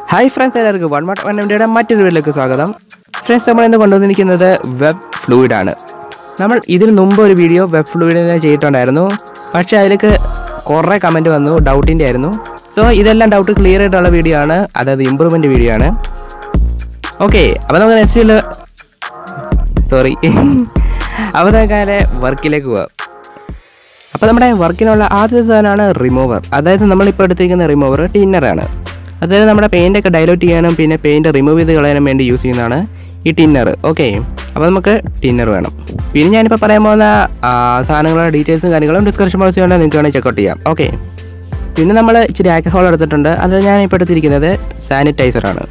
hi friends എല്ലാവർക്കും one മാട്ട് one എംഡിയുടെ മറ്റൊരു വീട്ടിലേക്ക് സ്വാഗതം ഫ്രണ്ട്സ് നമ്മൾ ഇന്ന് കൊണ്ടുവന്നിരിക്കുന്നത് വെബ് ഫ്ലൂയിഡ് ആണ് നമ്മൾ ഇതിന് മുമ്പ് ഒരു വീഡിയോ വെബ് ഫ്ലൂയിഡിനെ ചെയ്തിട്ടുണ്ടായിരുന്നു പക്ഷേ അതിലേക്ക് കുറേ കമൻറ്റ് വന്നു ഡൗട്ടിൻ്റെ ആയിരുന്നു സോ ഇതെല്ലാം ഡൗട്ട് ക്ലിയർ ആയിട്ടുള്ള വീഡിയോ ആണ് അതായത് ഇമ്പ്രൂവ്മെൻറ്റ് വീഡിയോ ആണ് ഓക്കെ അപ്പോൾ നമുക്ക് നെക്സ്റ്റ് സോറി അപ്പോൾ നമുക്ക് വർക്കിലേക്ക് പോവാം അപ്പോൾ നമ്മുടെ വർക്കിനുള്ള ആദ്യത്തെ സാധനമാണ് റിമൂവർ അതായത് നമ്മളിപ്പോൾ എടുത്തിരിക്കുന്ന റിമൂവർ ടിന്നറാണ് അതായത് നമ്മുടെ പെയിൻ്റ് ഒക്കെ ഡയലോട്ട് ചെയ്യാനും പിന്നെ പെയിൻറ് റിമൂവ് ചെയ്ത് കളയാനും വേണ്ടി യൂസ് ചെയ്യുന്നതാണ് ഈ ടിന്നർ ഓക്കെ അപ്പോൾ നമുക്ക് ടിന്നർ വേണം പിന്നെ ഞാനിപ്പോൾ പറയാൻ പോകുന്ന ആ, സാധനങ്ങളുടെ ഡീറ്റെയിൽസും കാര്യങ്ങളും ഡിസ്ക്രിപ്ഷൻ ബോക്സിൽ ഉണ്ട് നിങ്ങൾക്ക് വേണമെങ്കിൽ ചെക്കൗട്ട് ചെയ്യാം ഓക്കെ പിന്നെ നമ്മൾ ഇച്ചിരി ആൽക്കഹോൾ എടുത്തിട്ടുണ്ട് അത് ഞാനിപ്പോൾ എടുത്തിരിക്കുന്നത് സാനിറ്റൈസറാണ്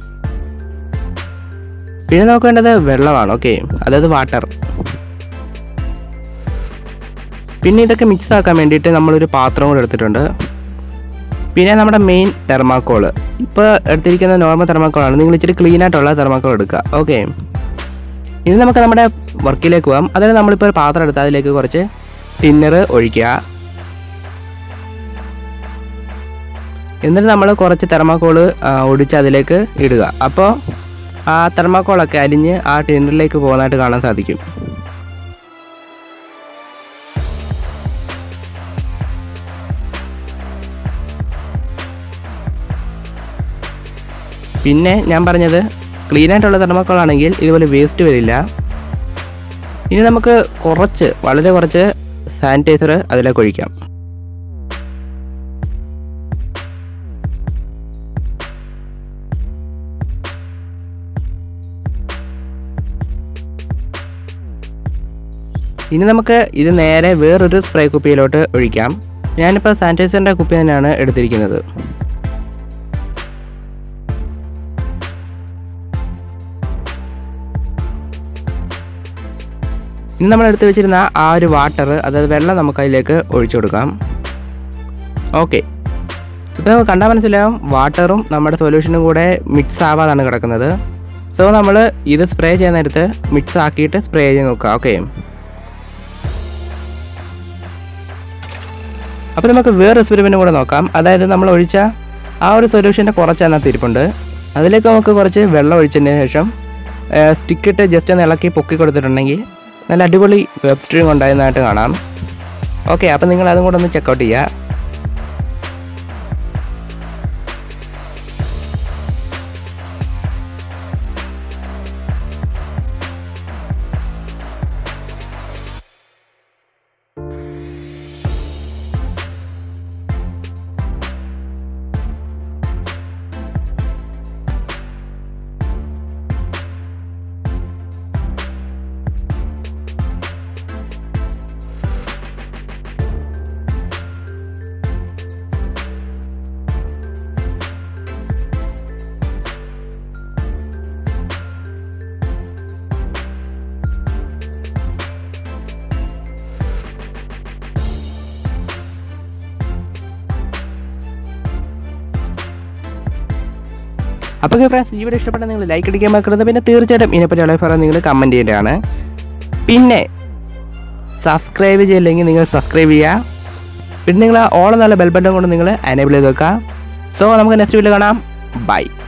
പിന്നെ നമുക്ക് വേണ്ടത് വെള്ളമാണ് ഓക്കെ അതായത് വാട്ടർ പിന്നെ ഇതൊക്കെ മിക്സ് ആക്കാൻ വേണ്ടിയിട്ട് നമ്മളൊരു പാത്രം കൂടെ എടുത്തിട്ടുണ്ട് പിന്നെ നമ്മുടെ മെയിൻ തെർമാക്കോള് ഇപ്പോൾ എടുത്തിരിക്കുന്ന നോർമൽ തെർമാക്കോളാണ് നിങ്ങൾ ഇച്ചിരി ക്ലീൻ ആയിട്ടുള്ള തെർമാക്കോൾ എടുക്കുക ഓക്കെ ഇനി നമുക്ക് നമ്മുടെ വർക്കിലേക്ക് പോകാം അതിന് നമ്മളിപ്പോൾ ഒരു പാത്രം എടുത്ത് അതിലേക്ക് കുറച്ച് ടിന്നർ ഒഴിക്കുക എന്നിട്ട് നമ്മൾ കുറച്ച് തെർമാക്കോള് ഒടിച്ച് അതിലേക്ക് ഇടുക അപ്പോൾ ആ തെർമാക്കോളൊക്കെ അലിഞ്ഞ് ആ ടിന്നറിലേക്ക് പോകുന്നതായിട്ട് കാണാൻ സാധിക്കും പിന്നെ ഞാൻ പറഞ്ഞത് ക്ലീൻ ആയിട്ടുള്ള തെർമക്കോളാണെങ്കിൽ ഇതുപോലെ വേസ്റ്റ് വരില്ല ഇനി നമുക്ക് കുറച്ച് വളരെ കുറച്ച് സാനിറ്റൈസർ അതിലേക്ക് ഒഴിക്കാം ഇനി നമുക്ക് ഇത് നേരെ വേറൊരു സ്പ്രേ കുപ്പിയിലോട്ട് ഒഴിക്കാം ഞാനിപ്പോൾ സാനിറ്റൈസറിൻ്റെ കുപ്പി തന്നെയാണ് എടുത്തിരിക്കുന്നത് ഇനി നമ്മൾ എടുത്ത് വെച്ചിരുന്ന ആ ഒരു വാട്ടർ അതായത് വെള്ളം നമുക്ക് അതിലേക്ക് ഒഴിച്ചു കൊടുക്കാം ഓക്കെ ഇപ്പോൾ നമുക്ക് കണ്ടാൽ മനസ്സിലാവും വാട്ടറും നമ്മുടെ സൊല്യൂഷനും കൂടെ മിക്സ് ആവാതാണ് കിടക്കുന്നത് സോ നമ്മൾ ഇത് സ്പ്രേ ചെയ്യാൻ നേരത്ത് മിക്സ് ആക്കിയിട്ട് സ്പ്രേ ചെയ്ത് നോക്കുക ഓക്കെ അപ്പോൾ നമുക്ക് വേറെ എക്സ്പെരിമെൻറ്റും കൂടെ നോക്കാം അതായത് നമ്മൾ ഒഴിച്ച ആ ഒരു സൊല്യൂഷൻ്റെ കുറച്ച് അതിനകത്ത് ഇരിപ്പുണ്ട് അതിലേക്ക് നമുക്ക് കുറച്ച് വെള്ളം ഒഴിച്ചതിന് ശേഷം സ്റ്റിക്കിട്ട് ജസ്റ്റ് ഒന്ന് ഇളക്കി പൊക്കി കൊടുത്തിട്ടുണ്ടെങ്കിൽ നല്ല അടിപൊളി വെബ് സ്ട്രീം ഉണ്ടായിരുന്നതായിട്ട് കാണാം ഓക്കെ അപ്പോൾ നിങ്ങൾ അതും കൂടെ ഒന്ന് ചെക്കൗട്ട് ചെയ്യുക അപ്പോൾ ഫ്രണ്ട്സ് ഈ വീഡിയോ ഇഷ്ടപ്പെട്ട നിങ്ങൾ ലൈക്ക് അടിക്കാൻ മറക്കരുത് പിന്നെ തീർച്ചയായിട്ടും ഇതിനെപ്പറ്റിയുള്ള അഭിപ്രായം നിങ്ങൾ കമൻറ്റ് ചെയ്യേണ്ടതാണ് പിന്നെ സബ്സ്ക്രൈബ് ചെയ്യില്ലെങ്കിൽ നിങ്ങൾ സബ്സ്ക്രൈബ് ചെയ്യുക പിന്നെ നിങ്ങൾ ഓളം നല്ല ബെൽ ബട്ടൺ കൊണ്ട് നിങ്ങൾ എനേബിൾ ചെയ്ത് വെക്കുക സോ നമുക്ക് നെക്സ്റ്റ് വീഡിയോ കാണാം ബൈ